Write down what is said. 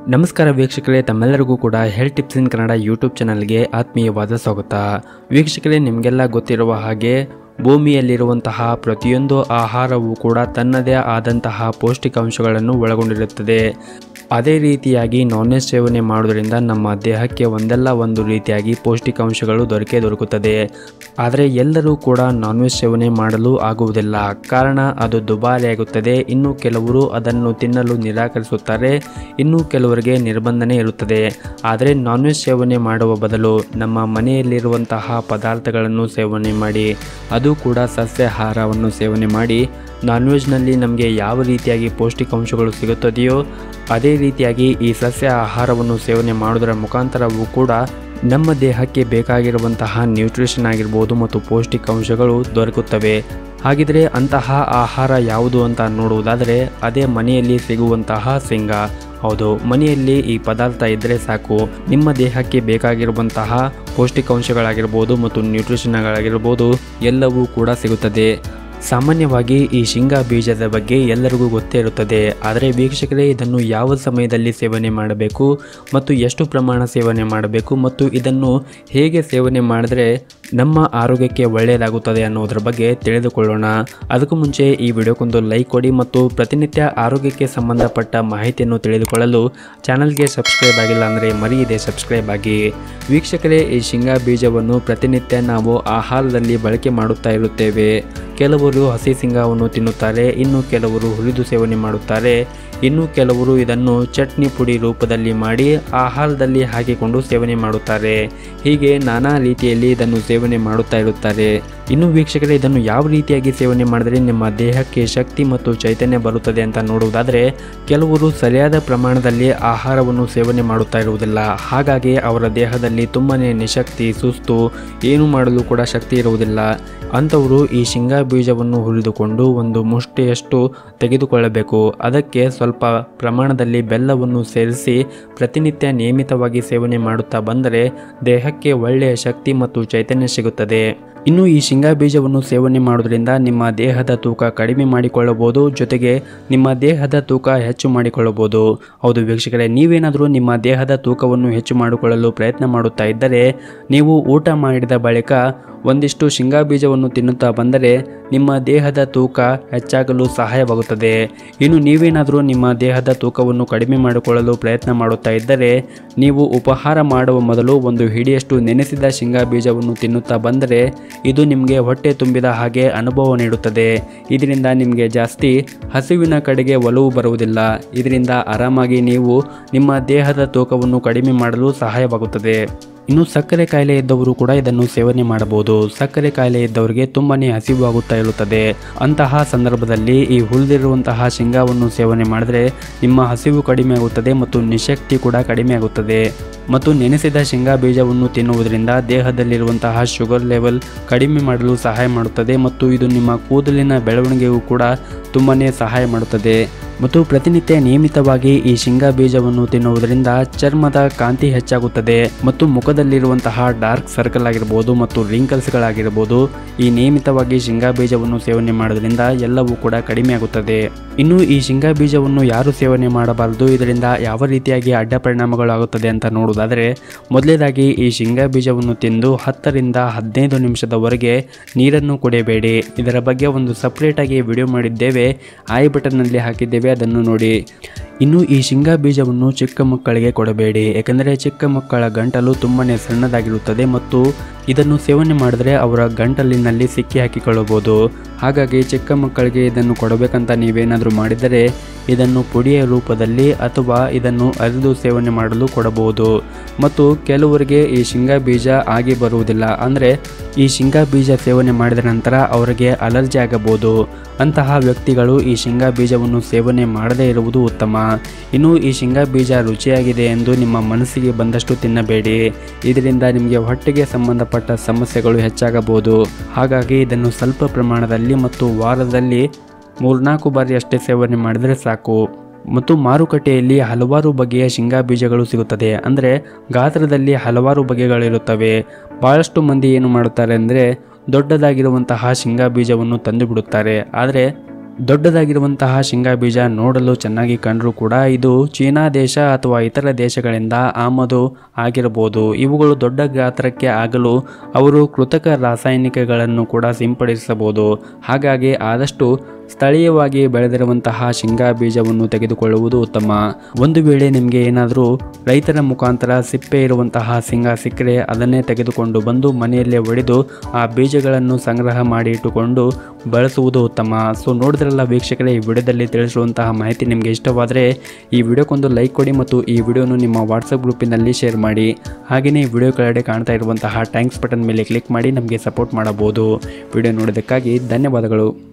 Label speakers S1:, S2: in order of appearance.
S1: ನಮಸ್ಕಾರ ವೀಕ್ಷಕರೇ ತಮ್ಮೆಲ್ಲರಿಗೂ ಕೂಡ health tips in Kannada YouTube ಚಾನಲ್ಗೆ ಆತ್ಮೀಯವಾದ ಸ್ವಾಗತ ವೀಕ್ಷಕರೇ ನಿಮಗೆಲ್ಲ ಗೊತ್ತಿರುವ ಹಾಗೆ ಭೂಮಿಯಲ್ಲಿರುವಂತಹ ಪ್ರತಿಯೊಂದು ಆಹಾರವೂ ಕೂಡ ತನ್ನದೇ ಆದಂತಹ ಪೌಷ್ಟಿಕಾಂಶಗಳನ್ನು ಒಳಗೊಂಡಿರುತ್ತದೆ ಅದೇ ರೀತಿಯಾಗಿ ನಾನ್ ವೆಜ್ ಸೇವನೆ ಮಾಡೋದ್ರಿಂದ ನಮ್ಮ ದೇಹಕ್ಕೆ ಒಂದಲ್ಲ ಒಂದು ರೀತಿಯಾಗಿ ಪೌಷ್ಟಿಕಾಂಶಗಳು ದೊರಕೇ ದೊರಕುತ್ತದೆ ಆದರೆ ಎಲ್ಲರೂ ಕೂಡ ನಾನ್ ವೆಜ್ ಸೇವನೆ ಮಾಡಲು ಆಗುವುದಿಲ್ಲ ಕಾರಣ ಅದು ದುಬಾರಿಯಾಗುತ್ತದೆ ಇನ್ನು ಕೆಲವರು ಅದನ್ನು ತಿನ್ನಲು ನಿರಾಕರಿಸುತ್ತಾರೆ ಇನ್ನು ಕೆಲವರಿಗೆ ನಿರ್ಬಂಧನೆ ಇರುತ್ತದೆ ಆದರೆ ನಾನ್ ವೆಜ್ ಸೇವನೆ ಮಾಡುವ ಬದಲು ನಮ್ಮ ಮನೆಯಲ್ಲಿರುವಂತಹ ಪದಾರ್ಥಗಳನ್ನು ಸೇವನೆ ಮಾಡಿ ಅದು ಕೂಡ ಸಸ್ಯಾಹಾರವನ್ನು ಸೇವನೆ ಮಾಡಿ ನಾನ್ ವೆಜ್ನಲ್ಲಿ ನಮಗೆ ಯಾವ ರೀತಿಯಾಗಿ ಪೌಷ್ಟಿಕಾಂಶಗಳು ಸಿಗುತ್ತದೆಯೋ ಅದೇ ರೀತಿಯಾಗಿ ಈ ಸಸ್ಯ ಆಹಾರವನ್ನು ಸೇವನೆ ಮಾಡೋದರ ಮುಖಾಂತರವೂ ಕೂಡ ನಮ್ಮ ದೇಹಕ್ಕೆ ಬೇಕಾಗಿರುವಂತಹ ನ್ಯೂಟ್ರಿಷನ್ ಆಗಿರ್ಬೋದು ಮತ್ತು ಪೌಷ್ಟಿಕಾಂಶಗಳು ದೊರಕುತ್ತವೆ ಹಾಗಿದ್ರೆ ಅಂತಹ ಆಹಾರ ಯಾವುದು ಅಂತ ನೋಡುವುದಾದರೆ ಅದೇ ಮನೆಯಲ್ಲಿ ಸಿಗುವಂತಹ ಶೇಂಗಾ ಹೌದು ಮನೆಯಲ್ಲಿ ಈ ಪದಾರ್ಥ ಇದ್ದರೆ ಸಾಕು ನಿಮ್ಮ ದೇಹಕ್ಕೆ ಬೇಕಾಗಿರುವಂತಹ ಪೌಷ್ಟಿಕಾಂಶಗಳಾಗಿರ್ಬೋದು ಮತ್ತು ನ್ಯೂಟ್ರಿಷನ್ಗಳಾಗಿರ್ಬೋದು ಎಲ್ಲವೂ ಕೂಡ ಸಿಗುತ್ತದೆ ಸಾಮಾನ್ಯವಾಗಿ ಈ ಶೇಂಗಾ ಬೀಜದ ಬಗ್ಗೆ ಎಲ್ಲರಿಗೂ ಗೊತ್ತೇ ಇರುತ್ತದೆ ಆದರೆ ವೀಕ್ಷಕರೇ ಇದನ್ನು ಯಾವ ಸಮಯದಲ್ಲಿ ಸೇವನೆ ಮಾಡಬೇಕು ಮತ್ತು ಎಷ್ಟು ಪ್ರಮಾಣ ಸೇವನೆ ಮಾಡಬೇಕು ಮತ್ತು ಇದನ್ನು ಹೇಗೆ ಸೇವನೆ ಮಾಡಿದ್ರೆ ನಮ್ಮ ಆರೋಗ್ಯಕ್ಕೆ ಒಳ್ಳೆಯದಾಗುತ್ತದೆ ಅನ್ನೋದ್ರ ಬಗ್ಗೆ ತಿಳಿದುಕೊಳ್ಳೋಣ ಅದಕ್ಕೂ ಮುಂಚೆ ಈ ವಿಡಿಯೋಕ್ಕೊಂದು ಲೈಕ್ ಕೊಡಿ ಮತ್ತು ಪ್ರತಿನಿತ್ಯ ಆರೋಗ್ಯಕ್ಕೆ ಸಂಬಂಧಪಟ್ಟ ಮಾಹಿತಿಯನ್ನು ತಿಳಿದುಕೊಳ್ಳಲು ಚಾನಲ್ಗೆ ಸಬ್ಸ್ಕ್ರೈಬ್ ಆಗಿಲ್ಲ ಅಂದರೆ ಮರೆಯದೆ ಸಬ್ಸ್ಕ್ರೈಬ್ ಆಗಿ ವೀಕ್ಷಕರೇ ಈ ಶೇಂಗಾ ಬೀಜವನ್ನು ಪ್ರತಿನಿತ್ಯ ನಾವು ಆಹಾರದಲ್ಲಿ ಬಳಕೆ ಮಾಡುತ್ತಾ ಇರುತ್ತೇವೆ ಕೆಲವರು ಹಸಿ ಶೇಂಗಾವನ್ನು ತಿನ್ನುತ್ತಾರೆ ಇನ್ನು ಕೆಲವರು ಹುರಿದು ಸೇವನೆ ಮಾಡುತ್ತಾರೆ ಇನ್ನು ಕೆಲವರು ಇದನ್ನು ಚಟ್ನಿ ಪುಡಿ ರೂಪದಲ್ಲಿ ಮಾಡಿ ಆಹಾರದಲ್ಲಿ ಹಾಕಿಕೊಂಡು ಸೇವನೆ ಮಾಡುತ್ತಾರೆ ಹೀಗೆ ನಾನಾ ರೀತಿಯಲ್ಲಿ ಇದನ್ನು ಸೇವನೆ ಮಾಡುತ್ತಾ ಇರುತ್ತಾರೆ ಇನ್ನು ವೀಕ್ಷಕರೇ ಇದನ್ನು ಯಾವ ರೀತಿಯಾಗಿ ಸೇವನೆ ಮಾಡಿದರೆ ನಿಮ್ಮ ದೇಹಕ್ಕೆ ಶಕ್ತಿ ಮತ್ತು ಚೈತನ್ಯ ಬರುತ್ತದೆ ಅಂತ ನೋಡುವುದಾದರೆ ಕೆಲವರು ಸರಿಯಾದ ಪ್ರಮಾಣದಲ್ಲಿ ಆಹಾರವನ್ನು ಸೇವನೆ ಮಾಡುತ್ತಾ ಇರುವುದಿಲ್ಲ ಹಾಗಾಗಿ ಅವರ ದೇಹದಲ್ಲಿ ತುಂಬನೇ ನಿಶಕ್ತಿ ಸುಸ್ತು ಏನು ಮಾಡಲು ಕೂಡ ಶಕ್ತಿ ಇರುವುದಿಲ್ಲ ಅಂಥವರು ಈ ಶೇಂಗಾ ಬೀಜವನ್ನು ಹುರಿದುಕೊಂಡು ಒಂದು ಮುಷ್ಟಿಯಷ್ಟು ತೆಗೆದುಕೊಳ್ಳಬೇಕು ಅದಕ್ಕೆ ಸ್ವಲ್ಪ ಪ್ರಮಾಣದಲ್ಲಿ ಬೆಲ್ಲವನ್ನು ಸೇರಿಸಿ ಪ್ರತಿನಿತ್ಯ ನಿಯಮಿತವಾಗಿ ಸೇವನೆ ಮಾಡುತ್ತಾ ಬಂದರೆ ದೇಹಕ್ಕೆ ಒಳ್ಳೆಯ ಶಕ್ತಿ ಮತ್ತು ಚೈತನ್ಯ ಸಿಗುತ್ತದೆ ಇನ್ನು ಈ ಶೇಂಗಾ ಬೀಜವನ್ನು ಸೇವನೆ ಮಾಡೋದ್ರಿಂದ ನಿಮ್ಮ ದೇಹದ ತೂಕ ಕಡಿಮೆ ಮಾಡಿಕೊಳ್ಳಬಹುದು ಜೊತೆಗೆ ನಿಮ್ಮ ದೇಹದ ತೂಕ ಹೆಚ್ಚು ಮಾಡಿಕೊಳ್ಳಬಹುದು ಹೌದು ವೀಕ್ಷಕರೇ ನೀವೇನಾದರೂ ನಿಮ್ಮ ದೇಹದ ತೂಕವನ್ನು ಹೆಚ್ಚು ಮಾಡಿಕೊಳ್ಳಲು ಪ್ರಯತ್ನ ಮಾಡುತ್ತಾ ಇದ್ದರೆ ನೀವು ಊಟ ಮಾಡಿದ ಬಳಿಕ ಒಂದಿಷ್ಟು ಶೇಂಗಾ ಬೀಜವನ್ನು ತಿನ್ನುತ್ತಾ ಬಂದರೆ ನಿಮ್ಮ ದೇಹದ ತೂಕ ಹೆಚ್ಚಾಗಲು ಸಹಾಯವಾಗುತ್ತದೆ ಇನ್ನು ನೀವೇನಾದರೂ ನಿಮ್ಮ ದೇಹದ ತೂಕವನ್ನು ಕಡಿಮೆ ಮಾಡಿಕೊಳ್ಳಲು ಪ್ರಯತ್ನ ಮಾಡುತ್ತಾ ಇದ್ದರೆ ನೀವು ಉಪಹಾರ ಮಾಡುವ ಮೊದಲು ಒಂದು ಹಿಡಿಯಷ್ಟು ನೆನೆಸಿದ ಶೇಂಗಾ ಬೀಜವನ್ನು ತಿನ್ನುತ್ತಾ ಬಂದರೆ ಇದು ನಿಮಗೆ ಹೊಟ್ಟೆ ತುಂಬಿದ ಹಾಗೆ ಅನುಭವ ನೀಡುತ್ತದೆ ಇದರಿಂದ ನಿಮಗೆ ಜಾಸ್ತಿ ಹಸಿವಿನ ಕಡೆಗೆ ಒಲವು ಬರುವುದಿಲ್ಲ ಇದರಿಂದ ಆರಾಮಾಗಿ ನೀವು ನಿಮ್ಮ ದೇಹದ ತೂಕವನ್ನು ಕಡಿಮೆ ಮಾಡಲು ಸಹಾಯವಾಗುತ್ತದೆ ಇನ್ನು ಸಕ್ಕರೆ ಕಾಯಿಲೆ ಇದ್ದವರು ಕೂಡ ಇದನ್ನು ಸೇವನೆ ಮಾಡಬಹುದು ಸಕ್ಕರೆ ಕಾಯಿಲೆ ಇದ್ದವರಿಗೆ ತುಂಬಾನೇ ಹಸಿವಾಗುತ್ತಾ ಇರುತ್ತದೆ ಅಂತಹ ಸಂದರ್ಭದಲ್ಲಿ ಈ ಹುಳಿದಿರುವಂತಹ ಶೇಂಗಾವನ್ನು ಸೇವನೆ ಮಾಡಿದ್ರೆ ನಿಮ್ಮ ಹಸಿವು ಕಡಿಮೆ ಆಗುತ್ತದೆ ಮತ್ತು ನಿಶಕ್ತಿ ಕೂಡ ಕಡಿಮೆ ಆಗುತ್ತದೆ ಮತ್ತು ನೆನೆಸಿದ ಶೇಂಗಾ ಬೀಜವನ್ನು ತಿನ್ನುವುದರಿಂದ ದೇಹದಲ್ಲಿರುವಂತಹ ಶುಗರ್ ಲೆವೆಲ್ ಕಡಿಮೆ ಮಾಡಲು ಸಹಾಯ ಮಾಡುತ್ತದೆ ಮತ್ತು ಇದು ನಿಮ್ಮ ಕೂದಲಿನ ಬೆಳವಣಿಗೆಗೂ ಕೂಡ ತುಂಬಾನೇ ಸಹಾಯ ಮಾಡುತ್ತದೆ ಮತ್ತು ಪ್ರತಿನಿತ್ಯ ನಿಯಮಿತವಾಗಿ ಈ ಶೇಂಗಾ ಬೀಜವನ್ನು ತಿನ್ನುವುದರಿಂದ ಚರ್ಮದ ಕಾಂತಿ ಹೆಚ್ಚಾಗುತ್ತದೆ ಮತ್ತು ಮುಖದಲ್ಲಿರುವಂತಹ ಡಾರ್ಕ್ ಸರ್ಕಲ್ ಆಗಿರ್ಬೋದು ಮತ್ತು ರಿಂಕಲ್ಸ್ಗಳಾಗಿರ್ಬೋದು ಈ ನಿಯಮಿತವಾಗಿ ಶೇಂಗಾ ಬೀಜವನ್ನು ಸೇವನೆ ಮಾಡೋದ್ರಿಂದ ಎಲ್ಲವೂ ಕೂಡ ಕಡಿಮೆ ಆಗುತ್ತದೆ ಇನ್ನು ಈ ಶೇಂಗಾ ಬೀಜವನ್ನು ಯಾರು ಸೇವನೆ ಮಾಡಬಾರದು ಇದರಿಂದ ಯಾವ ರೀತಿಯಾಗಿ ಅಡ್ಡ ಪರಿಣಾಮಗಳಾಗುತ್ತದೆ ಅಂತ ನೋಡುವುದಾದರೆ ಮೊದಲೇದಾಗಿ ಈ ಶೇಂಗಾ ಬೀಜವನ್ನು ತಿಂದು ಹತ್ತರಿಂದ ಹದಿನೈದು ನಿಮಿಷದವರೆಗೆ ನೀರನ್ನು ಕುಡಿಯಬೇಡಿ ಇದರ ಬಗ್ಗೆ ಒಂದು ಸಪ್ರೇಟಾಗಿ ವಿಡಿಯೋ ಮಾಡಿದ್ದೇವೆ ಐ ಬಟನ್ನಲ್ಲಿ ಹಾಕಿದ್ದೇವೆ ಅದನ್ನು ನೋಡಿ ಇನ್ನು ಈ ಶೇಂಗಾ ಬೀಜವನ್ನು ಚಿಕ್ಕ ಮಕ್ಕಳಿಗೆ ಕೊಡಬೇಡಿ ಏಕೆಂದರೆ ಚಿಕ್ಕ ಮಕ್ಕಳ ಗಂಟಲು ತುಂಬಾನೇ ಸಣ್ಣದಾಗಿರುತ್ತದೆ ಮತ್ತು ಇದನ್ನು ಸೇವನೆ ಮಾಡಿದ್ರೆ ಅವರ ಗಂಟಲಿನಲ್ಲಿ ಸಿಕ್ಕಿ ಹಾಕಿಕೊಳ್ಳಬಹುದು ಹಾಗಾಗಿ ಚಿಕ್ಕ ಮಕ್ಕಳಿಗೆ ಇದನ್ನು ಕೊಡಬೇಕಂತ ನೀವೇನಾದರೂ ಮಾಡಿದರೆ ಇದನ್ನು ಪುಡಿಯ ರೂಪದಲ್ಲಿ ಅಥವಾ ಇದನ್ನು ಅರಿದು ಸೇವನೆ ಮಾಡಲು ಕೊಡಬಹುದು ಮತ್ತು ಕೆಲವರಿಗೆ ಈ ಶೇಂಗಾ ಬೀಜ ಆಗಿ ಬರುವುದಿಲ್ಲ ಅಂದರೆ ಈ ಶೇಂಗಾ ಬೀಜ ಸೇವನೆ ಮಾಡಿದ ನಂತರ ಅವರಿಗೆ ಅಲರ್ಜಿ ಆಗಬಹುದು ಅಂತಹ ವ್ಯಕ್ತಿಗಳು ಈ ಶೇಂಗಾ ಬೀಜವನ್ನು ಸೇವನೆ ಮಾಡದೇ ಇರುವುದು ಉತ್ತಮ ಇನ್ನು ಈ ಶೇಂಗಾ ಬೀಜ ರುಚಿಯಾಗಿದೆ ಎಂದು ನಿಮ್ಮ ಮನಸ್ಸಿಗೆ ಬಂದಷ್ಟು ತಿನ್ನಬೇಡಿ ಇದರಿಂದ ನಿಮಗೆ ಹೊಟ್ಟೆಗೆ ಸಂಬಂಧಪಟ್ಟ ಸಮಸ್ಯೆಗಳು ಹೆಚ್ಚಾಗಬಹುದು ಹಾಗಾಗಿ ಇದನ್ನು ಸ್ವಲ್ಪ ಪ್ರಮಾಣದಲ್ಲಿ ಮತ್ತು ವಾರದಲ್ಲಿ ಮೂರ್ನಾಲ್ಕು ಬಾರಿ ಅಷ್ಟೇ ಸೇವನೆ ಮಾಡಿದರೆ ಸಾಕು ಮತ್ತು ಮಾರುಕಟ್ಟೆಯಲ್ಲಿ ಹಲವಾರು ಬಗೆಯ ಶೇಂಗಾ ಬೀಜಗಳು ಸಿಗುತ್ತದೆ ಅಂದರೆ ಗಾತ್ರದಲ್ಲಿ ಹಲವಾರು ಬಗೆಗಳಿರುತ್ತವೆ ಭಾಳಷ್ಟು ಮಂದಿ ಏನು ಮಾಡುತ್ತಾರೆ ಅಂದರೆ ದೊಡ್ಡದಾಗಿರುವಂತಹ ಶೇಂಗಾ ಬೀಜವನ್ನು ತಂದು ಬಿಡುತ್ತಾರೆ ಆದರೆ ದೊಡ್ಡದಾಗಿರುವಂತಹ ಶೇಂಗಾ ಬೀಜ ನೋಡಲು ಚೆನ್ನಾಗಿ ಕಂಡರೂ ಕೂಡ ಇದು ಚೀನಾ ದೇಶ ಅಥವಾ ಇತರ ದೇಶಗಳಿಂದ ಆಮದು ಆಗಿರಬಹುದು ಇವುಗಳು ದೊಡ್ಡ ಗಾತ್ರಕ್ಕೆ ಆಗಲು ಅವರು ಕೃತಕ ರಾಸಾಯನಿಕಗಳನ್ನು ಕೂಡ ಸಿಂಪಡಿಸಬಹುದು ಹಾಗಾಗಿ ಆದಷ್ಟು ಸ್ಥಳೀಯವಾಗಿ ಬೆಳೆದಿರುವಂತಹ ಶೇಂಗಾ ಬೀಜವನ್ನು ತೆಗೆದುಕೊಳ್ಳುವುದು ಉತ್ತಮ ಒಂದು ವೇಳೆ ನಿಮಗೆ ಏನಾದರೂ ರೈತರ ಮುಖಾಂತರ ಸಿಪ್ಪೆ ಇರುವಂತಹ ಶೇಂಗಾ ಸಿಕ್ಕರೆ ಅದನ್ನೇ ತೆಗೆದುಕೊಂಡು ಬಂದು ಮನೆಯಲ್ಲೇ ಒಡೆದು ಆ ಬೀಜಗಳನ್ನು ಸಂಗ್ರಹ ಮಾಡಿ ಇಟ್ಟುಕೊಂಡು ಬಳಸುವುದು ಉತ್ತಮ ಸೊ ನೋಡಿದ್ರಲ್ಲ ವೀಕ್ಷಕರೇ ಈ ವಿಡಿಯೋದಲ್ಲಿ ತಿಳಿಸಿರುವಂತಹ ಮಾಹಿತಿ ನಿಮಗೆ ಇಷ್ಟವಾದರೆ ಈ ವಿಡಿಯೋಕ್ಕೊಂದು ಲೈಕ್ ಕೊಡಿ ಮತ್ತು ಈ ವಿಡಿಯೋನು ನಿಮ್ಮ ವಾಟ್ಸಪ್ ಗ್ರೂಪಿನಲ್ಲಿ ಶೇರ್ ಮಾಡಿ ಹಾಗೆಯೇ ಈ ವಿಡಿಯೋ ಕೆಳಗಡೆ ಕಾಣ್ತಾ ಇರುವಂತಹ ಟ್ಯಾಂಕ್ಸ್ ಬಟನ್ ಮೇಲೆ ಕ್ಲಿಕ್ ಮಾಡಿ ನಮಗೆ ಸಪೋರ್ಟ್ ಮಾಡಬಹುದು ವಿಡಿಯೋ ನೋಡೋದಕ್ಕಾಗಿ ಧನ್ಯವಾದಗಳು